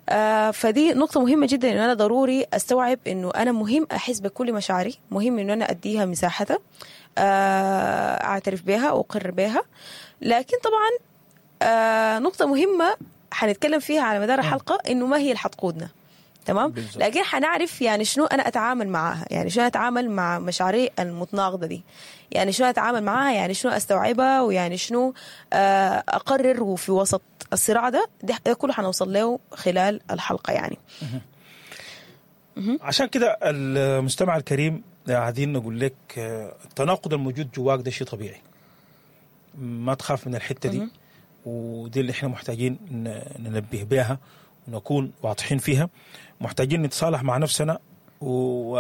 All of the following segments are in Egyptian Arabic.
آه فدي نقطة مهمة جدا إنه أنا ضروري أستوعب إنه أنا مهم أحس بكل مشاعري مهم إنه أنا أديها مساحتها آه أعترف بها وأقر بها لكن طبعا آه نقطة مهمة حنتكلم فيها على مدار الحلقة إنه ما هي اللي حتقودنا تمام بالظبط. لكن حنعرف يعني شنو انا اتعامل معاها يعني شنو اتعامل مع مشاعري المتناقضه دي يعني شنو اتعامل معاها يعني شنو استوعبها ويعني شنو آه، اقرر وفي وسط الصراع ده ده ده كله حنوصل له خلال الحلقه يعني عشان كده المستمع الكريم قاعدين نقول لك آه، التناقض الموجود جواك ده شيء طبيعي ما تخاف من الحته دي ودي اللي احنا محتاجين ن- ننبه بها ونكون واضحين فيها محتاجين نتصالح مع نفسنا و...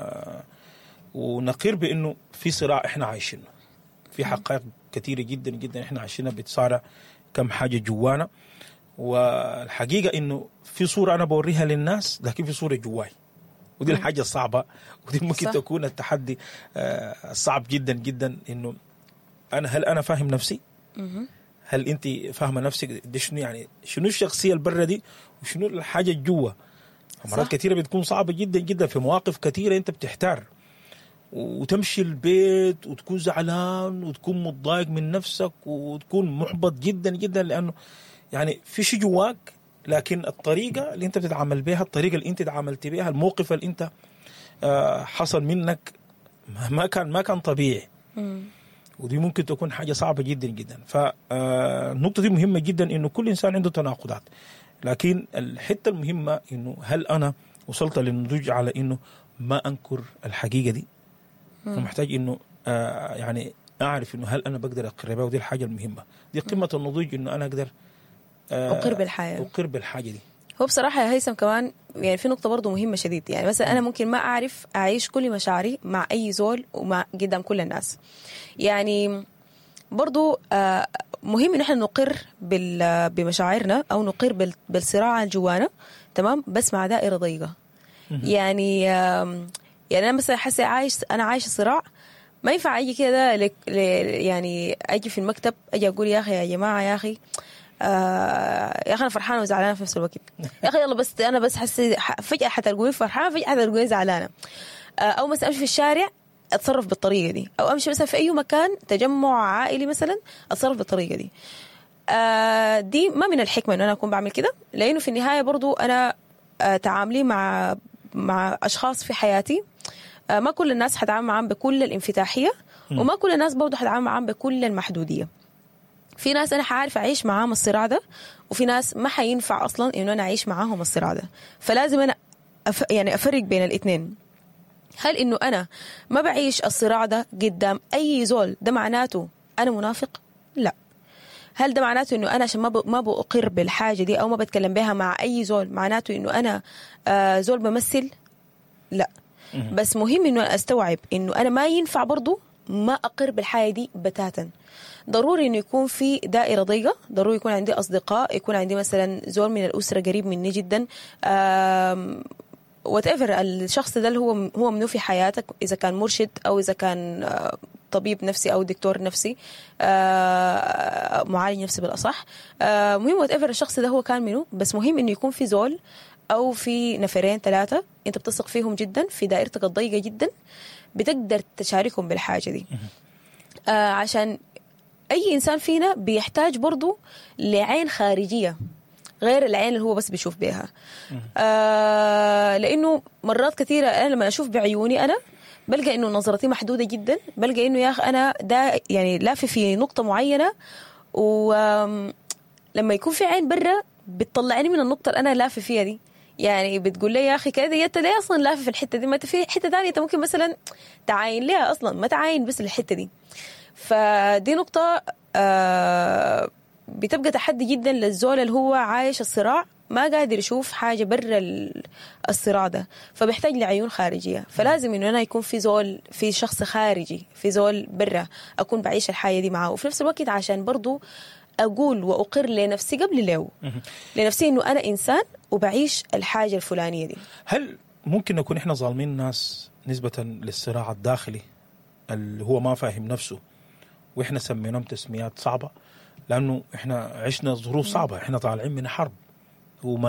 ونقر بانه في صراع احنا عايشينه في حقائق كثيره جدا جدا احنا عايشينها بتصارع كم حاجه جوانا والحقيقه انه في صوره انا بوريها للناس لكن في صوره جواي ودي الحاجه الصعبه ودي ممكن صح. صح. تكون التحدي آه، الصعب جدا جدا انه انا هل انا فاهم نفسي؟ هل انت فاهمه نفسك دي شنو يعني شنو الشخصيه البره دي وشنو الحاجه الجوا مرات صح. كثيره بتكون صعبه جدا جدا في مواقف كثيره انت بتحتار وتمشي البيت وتكون زعلان وتكون متضايق من نفسك وتكون محبط جدا جدا لانه يعني في شيء جواك لكن الطريقه اللي انت بتتعامل بها الطريقه اللي انت تعاملت بها الموقف اللي انت آه، حصل منك ما- ما كان ما كان طبيعي ودي ممكن تكون حاجه صعبه جدا جدا فالنقطه دي مهمه جدا انه كل انسان عنده تناقضات لكن الحته المهمه انه هل انا وصلت للنضوج على انه ما انكر الحقيقه دي فمحتاج انه آه يعني اعرف انه هل انا بقدر اقر بها ودي الحاجه المهمه دي قمه النضوج انه انا اقدر آه أقر بالحياة. اقر بالحاجه دي هو بصراحة يا هيثم كمان يعني في نقطة برضو مهمة شديد يعني مثلا أنا ممكن ما أعرف أعيش كل مشاعري مع أي زول ومع قدام كل الناس يعني برضو آه، مهم إن احنا نقر بال- بمشاعرنا أو نقر بال- بالصراع اللي جوانا تمام بس مع دائرة ضيقة يعني آم، يعني أنا مثلا حاسة عايش أنا عايش صراع ما ينفع أجي كده لك- ل- يعني أجي في المكتب أجي أقول يا أخي يا جماعة يا أخي آه يا اخي انا فرحانه وزعلانه في نفس الوقت يا اخي يلا بس انا بس حسي ح- فجاه حتلقوني فرحانه فجاه حتلقوني زعلانه آه او مثلا امشي في الشارع اتصرف بالطريقه دي او امشي مثلا في اي مكان تجمع عائلي مثلا اتصرف بالطريقه دي آه دي ما من الحكمه ان انا اكون بعمل كده لانه في النهايه برضو انا آه تعاملي مع مع اشخاص في حياتي آه ما كل الناس حتعامل معاهم بكل الانفتاحيه وما كل الناس برضو حتعامل معاهم بكل المحدوديه في ناس انا حعرف اعيش معاهم الصراع ده وفي ناس ما حينفع اصلا انه انا اعيش معاهم الصراع ده فلازم انا أف... يعني افرق بين الاثنين هل انه انا ما بعيش الصراع ده قدام اي زول ده معناته انا منافق لا هل ده معناته انه انا عشان ما ب... ما بأقر بالحاجه دي او ما بتكلم بها مع اي زول معناته انه انا آه زول بمثل لا بس مهم انه أنا استوعب انه انا ما ينفع برضو ما اقر بالحاجه دي بتاتا ضروري انه يكون في دائره ضيقه ضروري يكون عندي اصدقاء يكون عندي مثلا زول من الاسره قريب مني جدا وات ايفر الشخص ده اللي هو هو منو في حياتك اذا كان مرشد او اذا كان آه، طبيب نفسي او دكتور نفسي آه، معالج نفسي بالاصح آه، مهم وات ايفر الشخص ده هو كان منو بس مهم انه يكون في زول او في نفرين ثلاثه انت بتثق فيهم جدا في دائرتك الضيقه جدا بتقدر تشاركهم بالحاجه دي آه عشان اي انسان فينا بيحتاج برضو لعين خارجيه غير العين اللي هو بس بيشوف بيها آه لانه مرات كثيره انا لما اشوف بعيوني انا بلقى انه نظرتي محدوده جدا بلقى انه يا اخي انا ده يعني لافي في نقطه معينه ولما يكون في عين برا بتطلعني من النقطه اللي انا لافي فيها دي يعني بتقول لي يا اخي كده انت ليه اصلا لافي في الحته دي ما انت في حته ثانيه انت ممكن مثلا تعاين ليها اصلا ما تعاين بس الحته دي فدي نقطه آه بتبقى تحدي جدا للزول اللي هو عايش الصراع ما قادر يشوف حاجه برا ال- الصراع ده فبيحتاج لعيون خارجيه فلازم انه انا يكون في زول في شخص خارجي في زول برا اكون بعيش الحياه دي معاه وفي نفس الوقت عشان برضو اقول واقر لنفسي قبل له لنفسي انه انا انسان وبعيش الحاجه الفلانيه دي هل ممكن نكون احنا ظالمين ناس نسبة للصراع الداخلي اللي هو ما فاهم نفسه واحنا سميناهم تسميات صعبة لانه احنا عشنا ظروف صعبة احنا طالعين من حرب وما